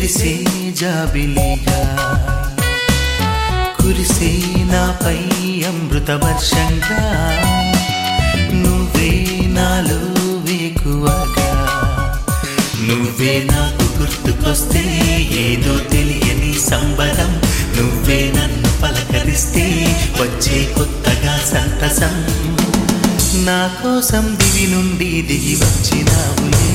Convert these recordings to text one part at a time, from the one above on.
మెరిసే జాబిలిగా కురిసే నాపై అమృత వర్షంగా నువ్వే నాలో వేకువగా నువ్వే నాకు గుర్తుకొస్తే ఏదో తెలియని సంబరం నువ్వే నన్ను పలకరిస్తే వచ్చే కొత్తగా సంతసం నా కోసం దివి నుండి దిగి వచ్చినావులే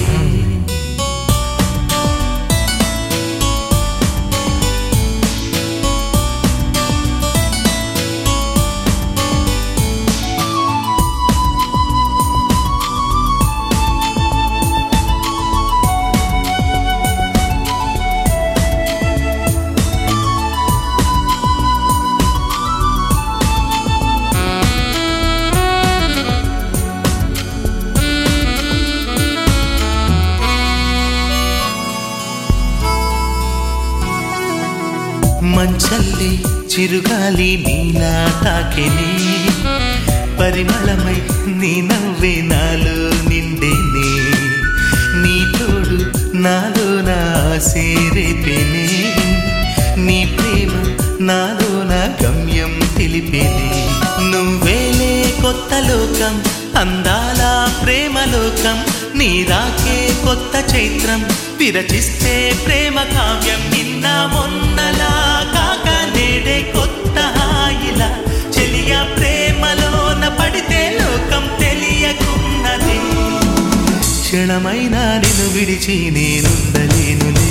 మంచల్లి చిరుగాలి నీలా తాకెనే పరిమళమై నీ నవ్వే నాలో నిండేనే నీ తోడు నాలో నా సేరేపెనే నీ ప్రేమ నాలో నా గమ్యం తెలిపేనే నువ్వేలే కొత్త లోకం అందాల ప్రేమ లోకం నీ రాకే కొత్త చైత్రం విరచిస్తే ప్రేమ కావ్యం నిన్న మొన్నలా కాక నేడే కొత్త హాయిలా చెలియ ప్రేమలోన పడితే లోకం తెలియకున్నది క్షణమైనా నిన్ను విడిచి నేనుండలేనులే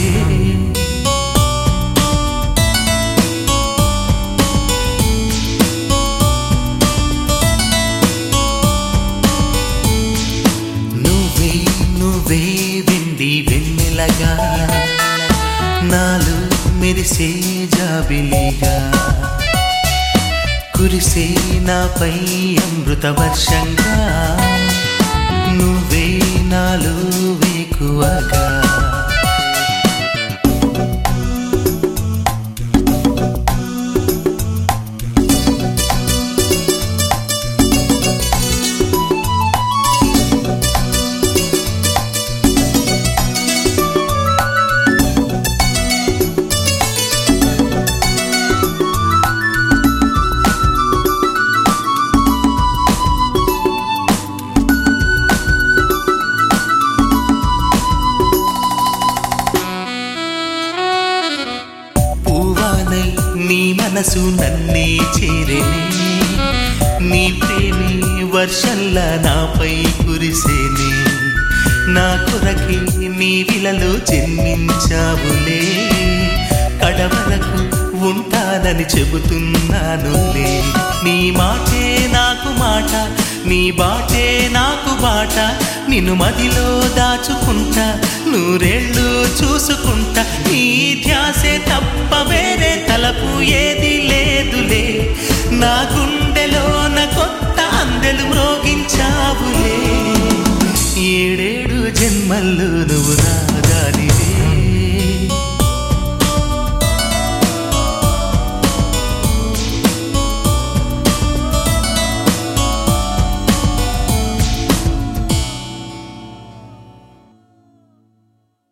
నువ్వే నువ్వే వెండి వెన్నెలగా నాలో మెరిసే జాబిలిగా కురిసే నాపై అమృత వర్షంగా నువ్వే నాలో వేకువగా పూవానై నీ మనసు నన్నే చేరేనే నీ ప్రేమి వర్షంలా నాపై కురిసేనే నా కొరకి నీ విలలో జన్మించావులే కడవరకు ఉంటానని చెబుతున్నానులే నీ మాటే నాకు మాట నీ బాటే నాకు బాట నిన్ను మదిలో దాచుకుంటా నూరేళ్ళు చూసుకుంటా నీ ధ్యాసే తప్ప వేరే తలపు ఏది లేదులే నా గుండెలోన కొత్త అందెలు మ్రోగించావులే ఏడేడు జన్మల్లో నువ్వు నా